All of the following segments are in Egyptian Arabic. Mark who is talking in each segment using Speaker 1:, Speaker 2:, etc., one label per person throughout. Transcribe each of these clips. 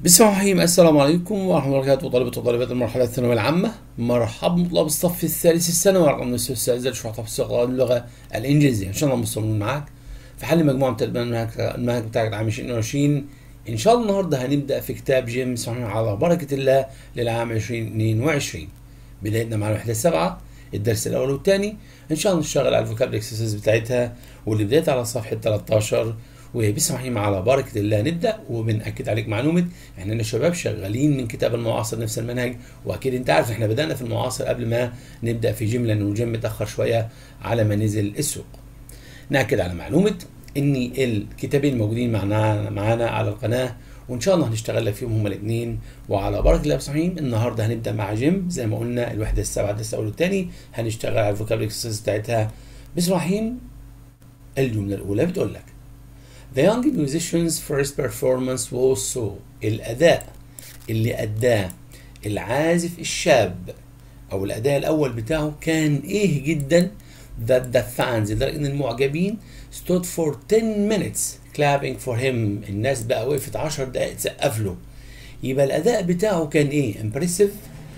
Speaker 1: بسم الله الرحمن الرحيم السلام عليكم ورحمة الله وبركاته طلبة وطالبات المرحلة الثانوية العامة مرحبا طلاب الصف الثالث الثانوي رقم نصف السادس شرح تفسير اللغة الإنجليزية إن شاء الله مستمرين معاك في حل مجموعة من تدريبات المنهج المنهج بتاعك العام 2020 إن شاء الله النهاردة هنبدأ في كتاب جيمس على بركة الله للعام 2022 بدايتنا مع الوحدة السبعة الدرس الأول والثاني إن شاء الله نشتغل على الفوكابل اكسسوارز بتاعتها واللي بدايتها على صفحة 13 وبسم الله على بركة الله نبدأ وبنأكد عليك معلومة احنا يا شباب شغالين من كتاب المعاصر نفس المنهج واكيد انت عارف احنا بدأنا في المعاصر قبل ما نبدأ في جيم لأنه جيم متأخر شوية على ما نزل السوق. نأكد على معلومة ان الكتابين الموجودين معنا معانا على القناة وان شاء الله هنشتغل لك فيهم هما الاثنين وعلى بركه الله بصحيح النهارده هنبدا مع جيم زي ما قلنا الوحده السابعه الدرس الاول والثاني هنشتغل على الفوكابل اكسسوارز بتاعتها بسم الله الرحمن الجمله الاولى بتقول لك The young musician's first performance was so الأداء اللي أداه العازف الشاب أو الأداء الأول بتاعه كان إيه جدا that the fans لدرجة إن المعجبين stood for 10 minutes clapping for him الناس بقى وقفت 10 دقائق تسقف له يبقى الأداء بتاعه كان إيه impressive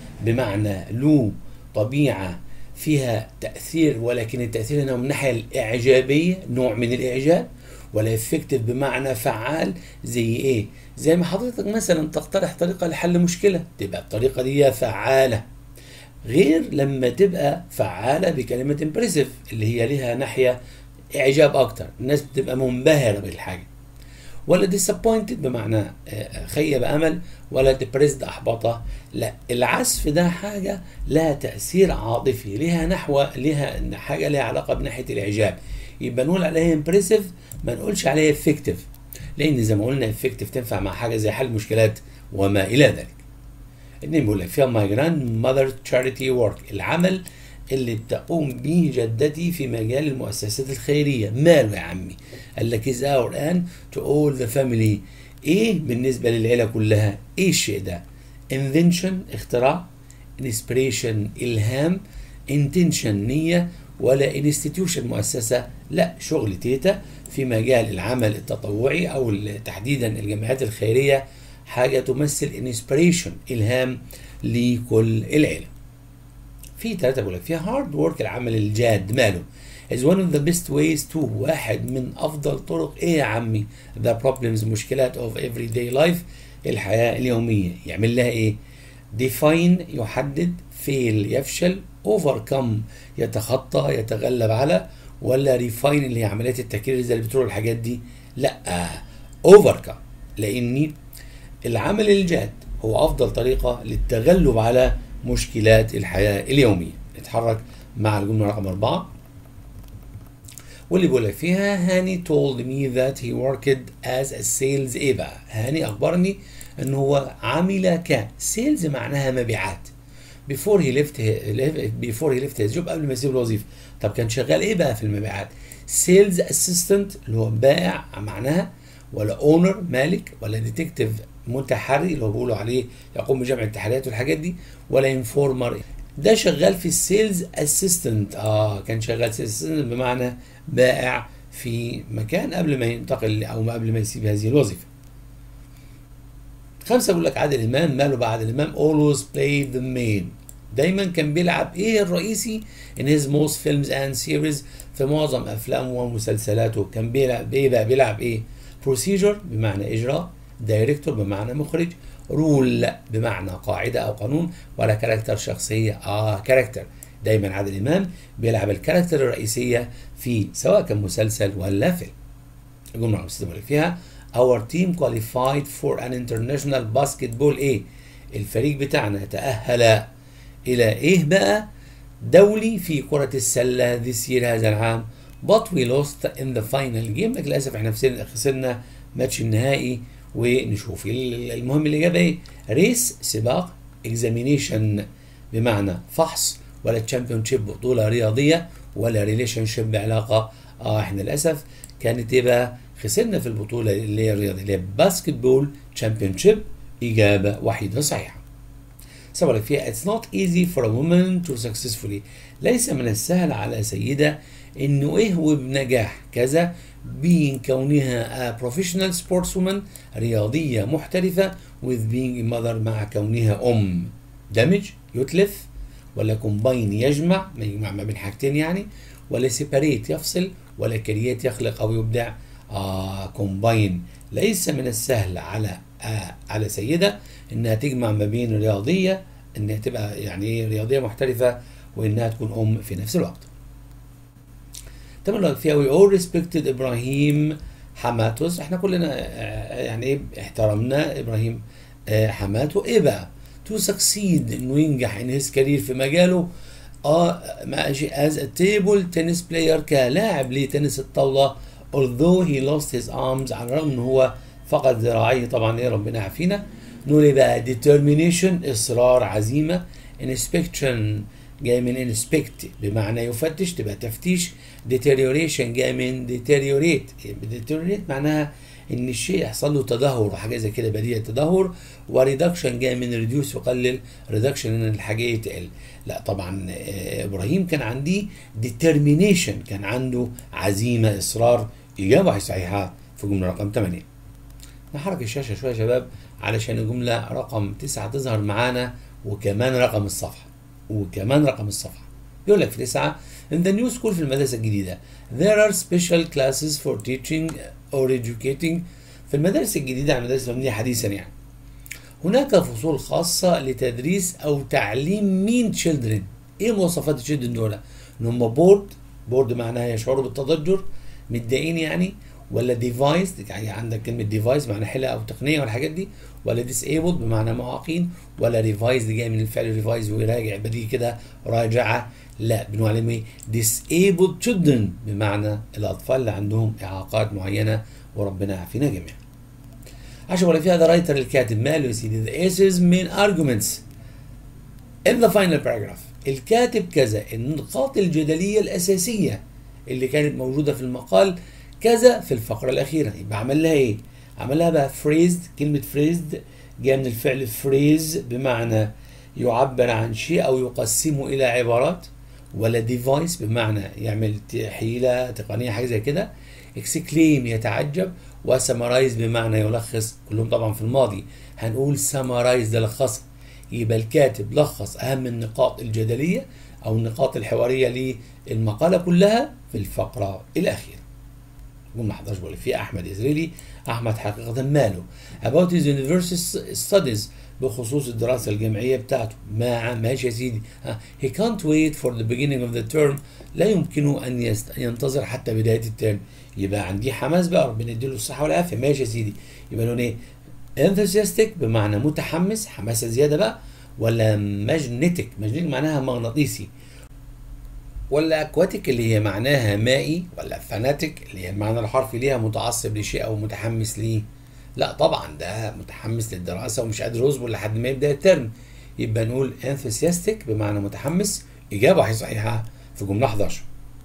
Speaker 1: بمعنى له طبيعة فيها تأثير ولكن التأثير هنا من الناحية الإعجابية نوع من الإعجاب ولا افكتيف بمعنى فعال زي ايه زي ما حضرتك مثلا تقترح طريقه لحل مشكله تبقى الطريقه دي فعاله غير لما تبقى فعاله بكلمه امبرسيف اللي هي لها ناحيه اعجاب اكتر الناس بتبقى منبهره بالحاجه ولا disappointed بمعنى خيب امل ولا depressed احبطه لا العزف ده حاجه لها تاثير عاطفي لها نحو لها حاجه لها علاقه بناحيه الاعجاب يبقى نقول عليها امبرسيف ما نقولش عليها افكتيف لان زي ما قلنا افكتيف تنفع مع حاجه زي حل مشكلات وما الى ذلك اتنين بيقول لك فيها ماي جراند ماذر تشاريتي ورك العمل اللي بتقوم به جدتي في مجال المؤسسات الخيريه ماله يا عمي قال لك از اور ان تو اول ذا فاميلي ايه بالنسبه للعيله كلها ايه الشيء ده invention اختراع inspiration الهام intention نيه ولا انستتيوشن مؤسسه لا شغل تيتا في مجال العمل التطوعي او تحديدا الجمعيات الخيريه حاجه تمثل انسبريشن الهام لكل العيله. في ثلاثه بقول لك فيها هارد ورك العمل الجاد ماله is one of the best ways to واحد من افضل طرق ايه يا عمي the problems مشكلات of everyday life الحياه اليوميه يعمل لها ايه define يحدد fail يفشل overcome يتخطى يتغلب على ولا ريفاين اللي هي عمليات التكرير زي البترول والحاجات دي لا overcome لاني العمل الجاد هو افضل طريقه للتغلب على مشكلات الحياه اليوميه نتحرك مع الجمله رقم أربعة واللي بيقول لك فيها هاني told me that he worked as a sales ايه بقى هاني اخبرني ان هو عمل ك sales معناها مبيعات before he left before he left his job قبل ما يسيب الوظيفه طب كان شغال ايه بقى في المبيعات سيلز اسيستنت اللي هو بائع معناها ولا اونر مالك ولا ديتكتيف متحري اللي هو بيقولوا عليه يقوم بجمع التحريات والحاجات دي ولا انفورمر ده شغال في السيلز اسيستنت اه كان شغال سيلز اسيستنت بمعنى بائع في مكان قبل ما ينتقل او قبل ما يسيب هذه الوظيفه خمسة بيقول لك عادل إمام ماله بقى عادل إمام always played the main دايما كان بيلعب إيه الرئيسي in his most films and series في معظم أفلامه ومسلسلاته كان بيلعب إيه بقى بيلعب إيه procedure بمعنى إجراء دايركتور بمعنى مخرج رول بمعنى قاعدة أو قانون ولا كاركتر شخصية آه كاركتر دايما عادل إمام بيلعب الكاركتر الرئيسية في سواء كان مسلسل ولا فيلم الجملة المستمرة فيها Our team qualified for an international basketball ايه؟ الفريق بتاعنا تأهل إلى إيه بقى؟ دولي في كرة السلة this year هذا العام but we lost in the final game لكن للأسف احنا خسرنا ماتش النهائي ونشوف المهم الإجابة إيه؟ ريس سباق examination بمعنى فحص ولا تشامبيون شيب بطولة رياضية ولا ريليشن شيب بعلاقة اه احنا للأسف كانت ايه بقى؟ خسرنا في البطولة اللي هي الرياضة اللي هي باسكت بول تشامبيون شيب إجابة وحيدة صحيحة. سبب لك فيها It's not easy for a woman to successfully ليس من السهل على سيدة انه ايه هو بنجاح كذا being كونها a professional sportswoman رياضية محترفة with being a mother مع كونها أم دمج يتلف ولا كومباين يجمع ما يجمع ما بين حاجتين يعني ولا سيباريت يفصل ولا كريات يخلق أو يبدع آه كومباين ليس من السهل على آه على سيدة إنها تجمع ما بين رياضية إنها تبقى يعني إيه رياضية محترفة وإنها تكون أم في نفس الوقت. تمام فيها we all respected إبراهيم حماتوس احنا كلنا آه، يعني ايه احترمنا إبراهيم آه، حماته ايه بقى؟ to succeed انه ينجح in his career في مجاله اه ماشي as a table tennis player كلاعب لتنس الطاولة although he lost his arms على الرغم ان هو فقد ذراعيه طبعا ايه ربنا يعافينا نقول ايه بقى determination اصرار عزيمة inspection جاي من inspect بمعنى يفتش تبقى تفتيش deterioration جاي من deteriorate deteriorate معناها ان الشيء يحصل له تدهور وحاجه زي كده بديهه تدهور وريدكشن جاي من ريديوس يقلل ريدكشن ان الحاجه تقل لا طبعا آه، ابراهيم كان عندي determination كان عنده عزيمه اصرار اجابه صحيحه في جمله رقم 8 نحرك الشاشه شويه يا شباب علشان الجمله رقم 9 تظهر معانا وكمان رقم الصفحه وكمان رقم الصفحه يقول لك في 9 in the new school في المدرسه الجديده there are special classes for teaching or educating في المدارس الجديده عن المدارس المبنيه حديثا يعني هناك فصول خاصة لتدريس أو تعليم مين children إيه مواصفات الشيلدرن دول؟ إن هم بورد بورد معناها يشعروا بالتضجر متضايقين يعني ولا ديفايس يعني عندك كلمة ديفايس معناها حلة أو تقنية والحاجات دي ولا disabled بمعنى معاقين ولا ريفايز دي جاي من الفعل ريفايز ويراجع بدي كده راجعة لا بنقول عليهم ايه disabled children بمعنى الأطفال اللي عندهم إعاقات معينة وربنا يعافينا جميعا عشان ولا في هذا رايتر الكاتب ماله يا سيدي the essays main arguments in the final paragraph الكاتب كذا النقاط الجدلية الأساسية اللي كانت موجودة في المقال كذا في الفقرة الأخيرة يبقى عمل لها إيه؟ عمل لها بقى phrased كلمة phrased جاية من الفعل phrase بمعنى يعبر عن شيء أو يقسمه إلى عبارات ولا device بمعنى يعمل حيلة تقنية حاجة زي كده exclaim يتعجب وسمرايز بمعنى يلخص كلهم طبعا في الماضي هنقول سمرايز ده لخص يبقى الكاتب لخص اهم النقاط الجدليه او النقاط الحواريه للمقاله كلها في الفقره الاخيره قلنا 11 بقول في احمد ازريلي احمد حقيقه ماله about his university studies بخصوص الدراسه الجامعيه بتاعته ما ماشي يا سيدي ها he can't wait for the beginning of the term لا يمكنه ان يست... ينتظر حتى بدايه الترم يبقى عندي حماس بقى ربنا يديله الصحه والعافيه ماشي يا سيدي يبقى لون ايه enthusiastic بمعنى متحمس حماسه زياده بقى ولا ماجنتيك ماجنتيك معناها مغناطيسي ولا اكواتيك اللي هي معناها مائي ولا فاناتيك اللي هي المعنى الحرفي ليها متعصب لشيء او متحمس ليه لا طبعا ده متحمس للدراسه ومش قادر يصبر لحد ما يبدا الترم يبقى نقول enthusiastic بمعنى متحمس اجابه صحيحه في جمله 11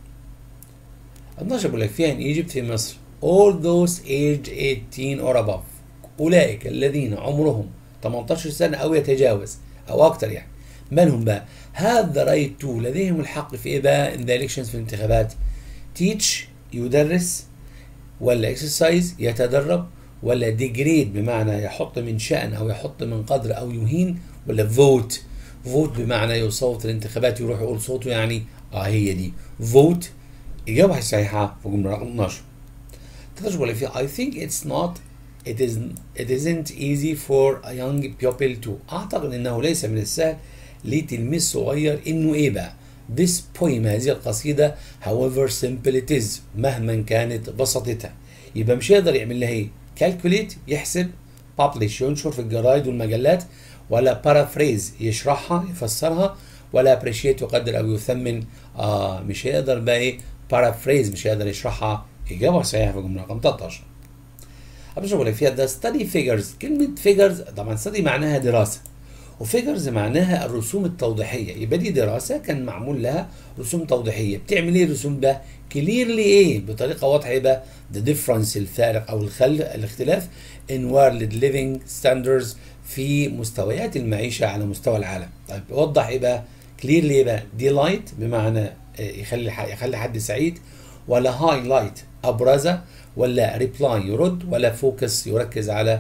Speaker 1: 12 بيقول لك فيها ان ايجيبت في مصر all those aged 18 or above اولئك الذين عمرهم 18 سنه او يتجاوز او اكتر يعني من هم بقى have the right to لديهم الحق في ايه بقى in the elections في الانتخابات teach يدرس ولا exercise يتدرب ولا degrade بمعنى يحط من شأن او يحط من قدر او يهين ولا vote vote بمعنى يصوت الانتخابات يروح يقول صوته يعني اه هي دي vote إجابة صحيحة في جملة رقم 12 13 بقول فيها I think it's not it is it isn't easy for a young pupil to أعتقد إنه ليس من السهل لتلميذ صغير إنه إيه بقى This poem هذه القصيدة however simple it is مهما كانت بساطتها يبقى مش هيقدر يعمل لها إيه calculate يحسب publish ينشر في الجرايد والمجلات ولا paraphrase يشرحها يفسرها ولا appreciate يقدر أو يثمن آه مش هيقدر بقى إيه paraphrase مش هيقدر يشرحها إجابة صحيحة في الجملة رقم 13 قبل شغل فيها ده study figures كلمة figures طبعا study معناها دراسة وفيجرز معناها الرسوم التوضيحية يبقى دي دراسة كان معمول لها رسوم توضيحية بتعمل ايه الرسوم ده كليرلي ايه بطريقة واضحة يبقى the difference الفارق او الخل الاختلاف in world living standards في مستويات المعيشة على مستوى العالم طيب وضح ايه بقى كليرلي ايه بقى delight بمعنى يخلي يخلي حد سعيد ولا هايلايت ابرز ولا ريبلاي يرد ولا فوكس يركز على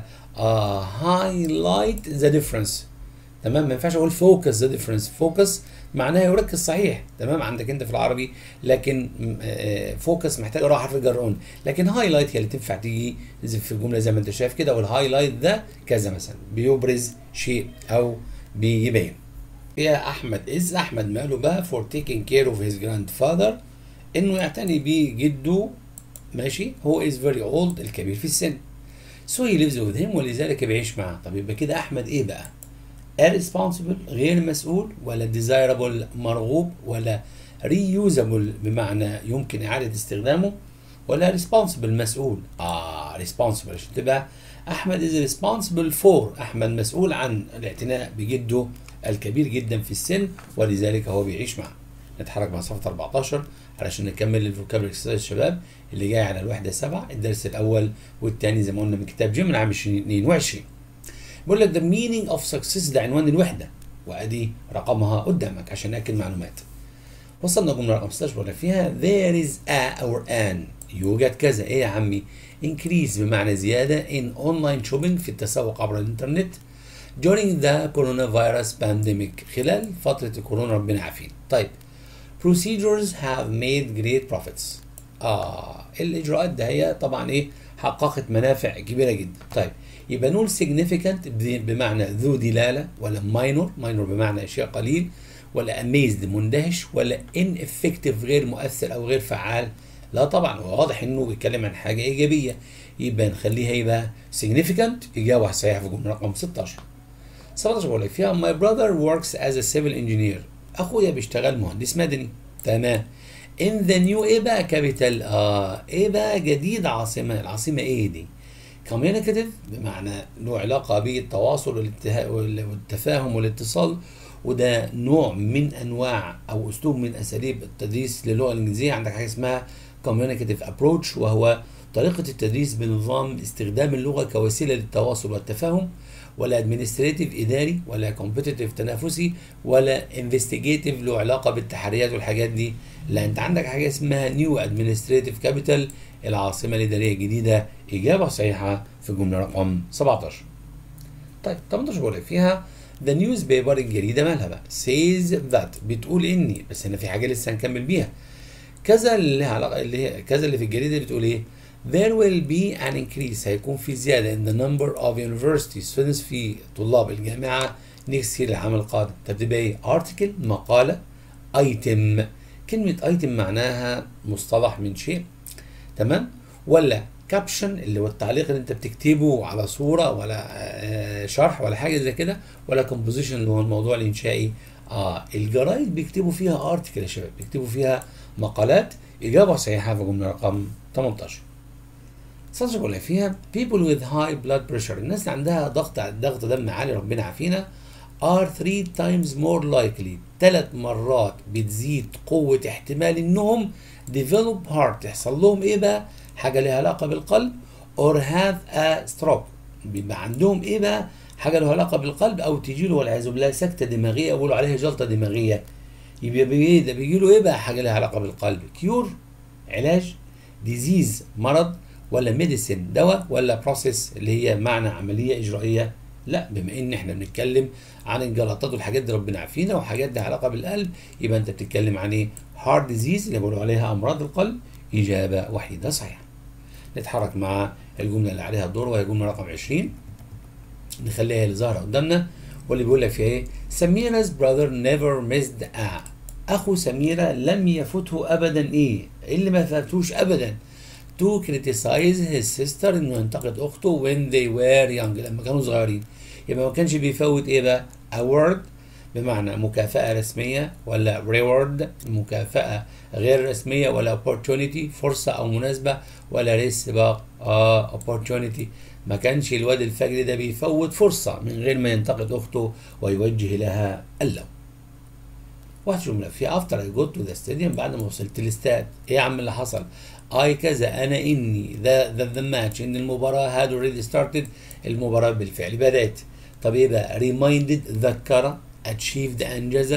Speaker 1: هايلايت ذا ديفرنس تمام ما ينفعش اقول فوكس ذا ديفرنس فوكس معناها يركز صحيح تمام عندك انت في العربي لكن فوكس محتاج اروح حرف الجرون لكن هايلايت هي اللي تنفع تيجي في الجمله زي ما انت شايف كده والهايلايت ده كذا مثلا بيبرز شيء او بيبين يا احمد از احمد ماله بقى فور تيكينج كير اوف هيز جراند فاذر انه يعتني بجده ماشي هو از فيري اولد الكبير في السن سو هي ليفز وذ هيم ولذلك بيعيش معاه طب يبقى كده احمد ايه بقى irresponsible غير مسؤول ولا desirable مرغوب ولا reusable بمعنى يمكن إعادة استخدامه ولا responsible مسؤول اه responsible عشان تبقى أحمد is responsible for أحمد مسؤول عن الاعتناء بجده الكبير جدا في السن ولذلك هو بيعيش معه نتحرك مع صفحة 14 علشان نكمل الفوكابلري اكسرسايز الشباب اللي جاي على الوحدة سبعة الدرس الأول والثاني زي ما قلنا من كتاب جيم من عام 2022 بيقول لك the meaning of success ده عنوان الوحدة وادي رقمها قدامك عشان ناكد معلومات وصلنا جملة رقم 16 بيقول لك فيها there is a or an يوجد كذا ايه يا عمي increase بمعنى زيادة in online shopping في التسوق عبر الانترنت during the coronavirus pandemic خلال فترة الكورونا ربنا عافين طيب procedures have made great profits اه الاجراءات ده هي طبعا ايه حققت منافع كبيرة جدا طيب يبقى نقول significant بمعنى ذو دلالة ولا minor minor بمعنى شيء قليل ولا amazed مندهش ولا ineffective غير مؤثر أو غير فعال لا طبعا هو واضح انه بيتكلم عن حاجة إيجابية يبقى نخليها يبقى significant إجابة صحيحة في الجملة رقم 16 17 بقول لك فيها my brother works as a civil engineer أخويا بيشتغل مهندس مدني تمام in the new ايه بقى كابيتال اه ايه بقى جديد عاصمة العاصمة ايه دي communicative بمعنى له علاقة بالتواصل والتفاهم والاتصال وده نوع من انواع او اسلوب من اساليب التدريس للغة الانجليزية عندك حاجة اسمها communicative approach وهو طريقة التدريس بنظام استخدام اللغة كوسيلة للتواصل والتفاهم ولا ادمنستريتيف اداري ولا كومبيتيتيف تنافسي ولا انفستيجيتيف له علاقه بالتحريات والحاجات دي لا انت عندك حاجه اسمها نيو ادمنستريتيف كابيتال العاصمه الاداريه الجديده اجابه صحيحه في الجمله رقم 17 طيب 18 بقول لك فيها ذا نيوز بيبر الجريده مالها بقى سيز ذات بتقول اني بس هنا في حاجه لسه هنكمل بيها كذا اللي لها علاقه اللي هي كذا اللي في الجريده بتقول ايه there will be an increase هيكون في زيادة in the number of university students في طلاب الجامعة next year العام القادم طب تبقى ايه article مقالة item كلمة item معناها مصطلح من شيء تمام ولا كابشن اللي هو التعليق اللي انت بتكتبه على صورة ولا شرح ولا حاجة زي كده ولا كومبوزيشن اللي هو الموضوع الإنشائي اه الجرايد بيكتبوا فيها ارتكل يا شباب بيكتبوا فيها مقالات إجابة صحيحة في جملة رقم 18 16 بقول فيها people with high blood pressure الناس اللي عندها ضغط ضغط دم عالي ربنا عافينا are three times more likely ثلاث مرات بتزيد قوة احتمال انهم develop heart تحصل لهم ايه بقى حاجة لها علاقة بالقلب or have a stroke بيبقى عندهم ايه بقى حاجة لها علاقة بالقلب او تيجي له والعياذ بالله سكتة دماغية يقولوا عليها جلطة دماغية يبقى بيجي ده بيجي له ايه بقى حاجة لها علاقة بالقلب كيور علاج ديزيز مرض ولا ميديسين دواء ولا بروسيس اللي هي معنى عمليه اجرائيه لا بما ان احنا بنتكلم عن الجلطات والحاجات دي ربنا عارفينها وحاجات لها علاقه بالقلب يبقى انت بتتكلم عن ايه هارت ديزيز اللي بيقولوا عليها امراض القلب اجابه وحيده صحيحه نتحرك مع الجمله اللي عليها الدور وهي جمله رقم 20 نخليها هي اللي ظاهره قدامنا واللي بيقول لك فيها ايه سميرا's brother never missed a اخو سميره لم يفته ابدا ايه اللي ما فاتوش ابدا to criticize his sister انه ينتقد اخته when they were young لما كانوا صغيرين يبقى ما كانش بيفوت ايه بقى award بمعنى مكافأة رسمية ولا reward مكافأة غير رسمية ولا opportunity فرصة أو مناسبة ولا ريس سباق آه opportunity ما كانش الواد الفجر ده بيفوت فرصة من غير ما ينتقد أخته ويوجه لها اللوم واحد جملة في افتر اي جو تو ذا ستاديوم بعد ما وصلت الاستاد ايه يا عم اللي حصل؟ اي كذا انا اني ذا ذا ذا ماتش ان المباراة هاد اوريدي ستارتد المباراة بالفعل بدأت طب ايه بقى؟ ريمايندد ذكر اتشيفد انجز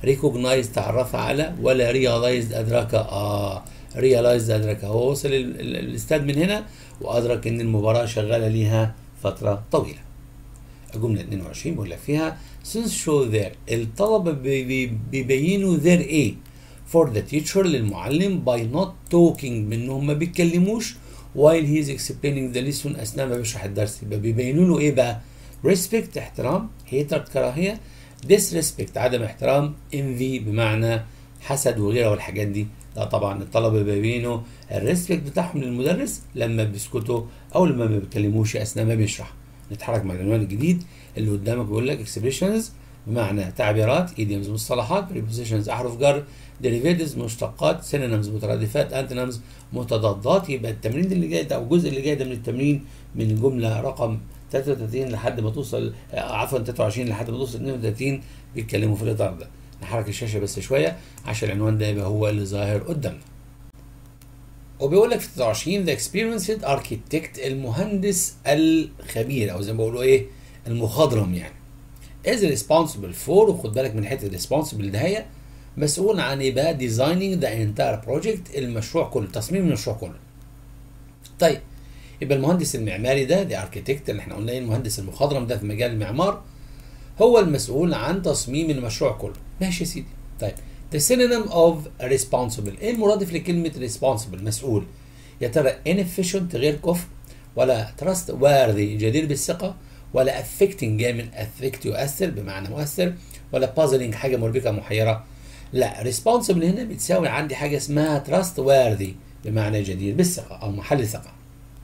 Speaker 1: ريكوجنايز تعرف على ولا ريلايزد ادرك اه ريلايزد ادرك هو وصل ال- ال- الاستاد من هنا وادرك ان المباراه شغاله ليها فتره طويله الجمله 22 بيقول لك فيها since show their الطلبه بي- بي- بيبينوا their ايه for the teacher للمعلم by not talking بانهم ما بيتكلموش while he is explaining the lesson اثناء ما بيشرح الدرس يبقى بيبينوا له ايه بقى respect احترام hatred كراهيه disrespect عدم احترام envy بمعنى حسد وغيره والحاجات دي لا طبعا الطلبه بيبينوا الريسبكت بتاعهم للمدرس لما بيسكتوا او لما ما بيتكلموش اثناء ما بيشرح نتحرك مع العنوان الجديد اللي قدامك بيقول لك expressions بمعنى تعبيرات idioms مصطلحات prepositions احرف جر derivatives مشتقات synonyms مترادفات antonyms متضادات يبقى التمرين اللي جاي ده او الجزء اللي جاي ده من التمرين من الجمله رقم 33 لحد ما توصل آه، عفوا 23 لحد ما توصل 32 بيتكلموا في الاطار ده نحرك الشاشه بس شويه عشان العنوان ده يبقى هو اللي ظاهر قدامنا وبيقول لك في 23 ذا experienced architect المهندس الخبير او زي ما بيقولوا ايه المخضرم يعني is responsible for وخد بالك من حته responsible ده هي مسؤول عن ايه بقى designing the entire project المشروع كله تصميم المشروع كله طيب يبقى المهندس المعماري ده the architect اللي احنا قلنا ايه المهندس المخضرم ده في مجال المعمار هو المسؤول عن تصميم المشروع كله ماشي يا سيدي طيب the synonym of responsible ايه المرادف لكلمة responsible مسؤول يا ترى inefficient غير كفء ولا trustworthy جدير بالثقة ولا affecting جاي من affect يؤثر بمعنى مؤثر ولا puzzling حاجة مربكة محيرة لا responsible هنا بتساوي عندي حاجة اسمها trustworthy بمعنى جدير بالثقة أو محل ثقة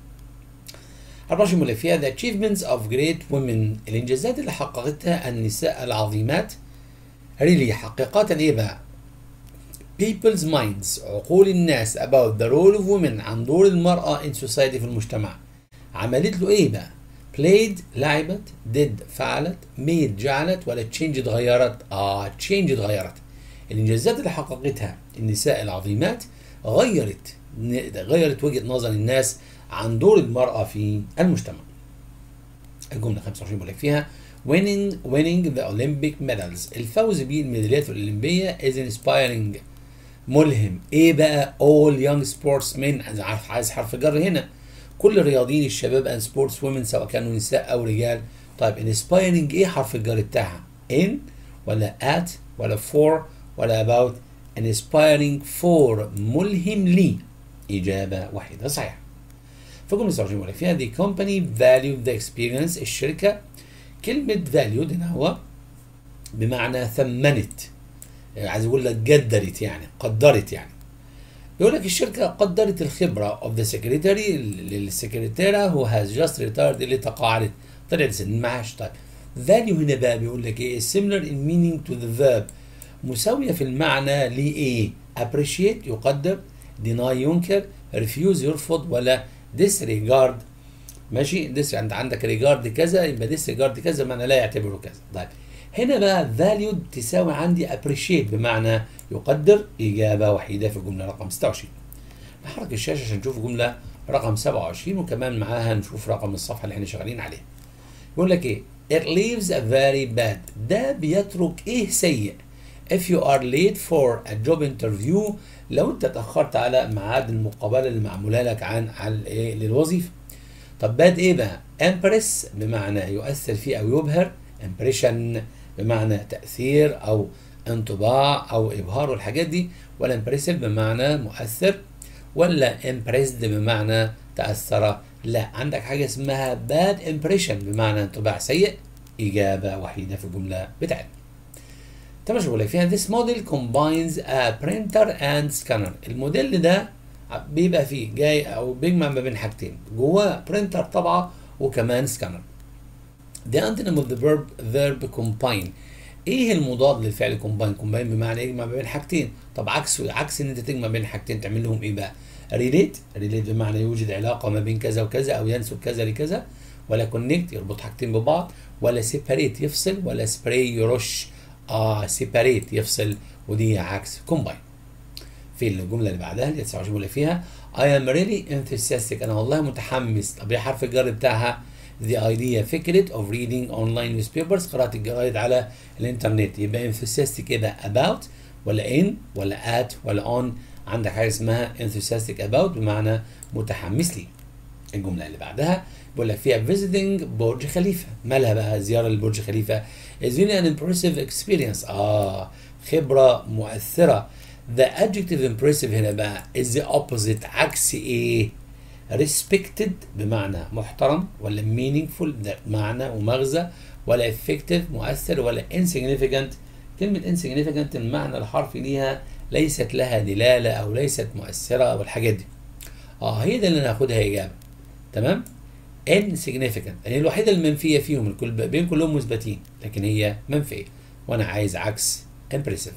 Speaker 1: 24 فيها the achievements of great women الإنجازات اللي حققتها النساء العظيمات really حقيقة إيه بقى؟ people's minds عقول الناس about the role of women عن دور المرأة in society في المجتمع عملت له إيه بقى؟ played لعبت did فعلت made جعلت ولا change اتغيرت؟ آه change اتغيرت الإنجازات اللي حققتها النساء العظيمات غيرت غيرت وجهة نظر الناس عن دور المرأة في المجتمع الجملة 25 بيقول لك فيها winning winning the Olympic medals الفوز بالميداليات الأولمبية is inspiring ملهم ايه بقى all young sportsmen عايز عايز حرف جر هنا كل رياضيين الشباب and sports women سواء كانوا نساء او رجال طيب inspiring ايه حرف الجر بتاعها in ولا at ولا for ولا about inspiring for ملهم لي إجابة واحدة صحيحة فجملة 27 بيقول لك فيها the company valued the experience الشركة كلمة valued هنا هو بمعنى ثمنت عايز اقول لك قدرت يعني قدرت يعني يقول لك الشركة قدرت الخبرة of the secretary للسكرتيرة who has just retired اللي تقاعدت طلعت سن المعاش طيب value هنا بقى بيقول لك ايه similar in meaning to the verb مساوية في المعنى لإيه appreciate يقدر deny ينكر refuse يرفض ولا disregard ماشي ديس عند عندك ريجارد كذا يبقى disregard كذا معنى لا يعتبره كذا طيب هنا بقى valued تساوي عندي appreciate بمعنى يقدر إجابة وحيدة في الجملة رقم 26 نحرك الشاشة عشان نشوف الجملة رقم 27 وكمان معاها نشوف رقم الصفحة اللي احنا شغالين عليها يقول لك ايه it leaves a very bad ده بيترك ايه سيء if you are late for a job interview لو انت اتاخرت على ميعاد المقابله اللي معموله لك عن على ايه للوظيفه طب باد ايه بقى امبرس بمعنى يؤثر فيه او يبهر امبريشن بمعنى تاثير او انطباع او ابهار والحاجات دي ولا امبريسيف بمعنى مؤثر ولا امبريسد بمعنى تاثر لا عندك حاجه اسمها باد امبريشن بمعنى انطباع سيء اجابه وحيده في الجمله بتاعتنا تمام بقول لك فيها this model combines a printer and scanner الموديل ده بيبقى فيه جاي او بيجمع ما بين حاجتين جواه برينتر طبعه وكمان سكانر the antonym of the verb verb combine ايه المضاد للفعل combine combine بمعنى يجمع ما بين حاجتين طب عكسه عكس ان انت تجمع بين حاجتين تعمل لهم ايه بقى relate relate بمعنى يوجد علاقه ما بين كذا وكذا او ينسب كذا لكذا ولا connect يربط حاجتين ببعض ولا separate يفصل ولا spray يرش اه سيباريت يفصل ودي عكس كومباين في الجمله اللي بعدها اللي 29 بيقول فيها I am really enthusiastic انا والله متحمس طب ايه حرف الجر بتاعها the idea فكرة of reading online newspapers قراءة الجرايد على الانترنت يبقى enthusiastic يبقى about ولا in ولا at ولا on عندك حاجة اسمها enthusiastic about بمعنى متحمس لي الجملة اللي بعدها بيقول لك فيها visiting برج خليفة مالها بقى زيارة لبرج خليفة is really an impressive experience آه خبرة مؤثرة the adjective impressive هنا بقى is the opposite عكس ايه respected بمعنى محترم ولا meaningful ده معنى ومغزى ولا effective مؤثر ولا insignificant كلمة insignificant المعنى الحرفي ليها ليست لها دلالة أو ليست مؤثرة أو الحاجات دي اه هي ده اللي ناخدها إجابة تمام insignificant يعني الوحيدة المنفية فيهم الكل بين كلهم مثبتين لكن هي منفية وأنا عايز عكس impressive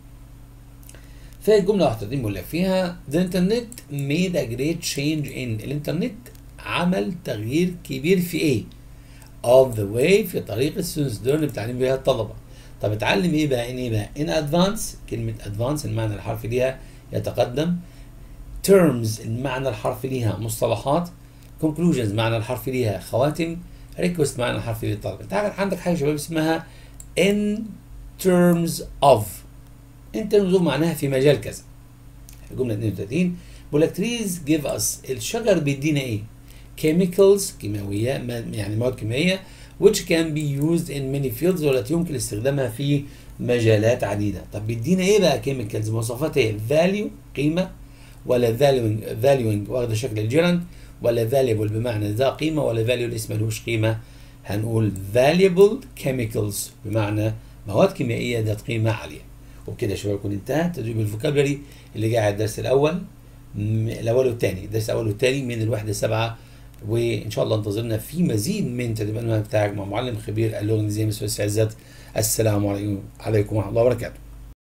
Speaker 1: في الجملة 31 بيقول لك فيها the internet made a great change in الإنترنت عمل تغيير كبير في إيه؟ of the way في طريقة students learn بتعليم بيها الطلبة. طب اتعلم إيه بقى؟ إن إيه بقى؟ in advance كلمة advance المعنى الحرفي ليها يتقدم. terms المعنى الحرفي ليها مصطلحات. conclusions المعنى الحرفي ليها خواتم. request المعنى الحرفي للطلبة. أنت عندك حاجة يا شباب اسمها in terms of in terms of معناها في مجال كذا. الجملة 32 بيقول لك trees give us الشجر بيدينا ايه؟ chemicals كيماوية يعني مواد كيميائية which can be used in many fields والتي يمكن استخدامها في مجالات عديدة. طب بيدينا ايه بقى chemicals؟ مواصفات ايه؟ value قيمة ولا valuing valuing واخدة شكل الجيرند ولا valuable بمعنى ذا قيمة ولا value لسه ملوش قيمة هنقول valuable chemicals بمعنى مواد كيميائية ذات قيمة عالية. وبكده يا شباب يكون انتهى تدريب الفوكابلري اللي جاي على الدرس الاول الاول والثاني الدرس الاول والثاني من الوحده سبعه وان شاء الله انتظرنا في مزيد من تدريب المنهج بتاعك مع معلم خبير اللغه الانجليزيه مستر عزت السلام عليكم ورحمه الله وبركاته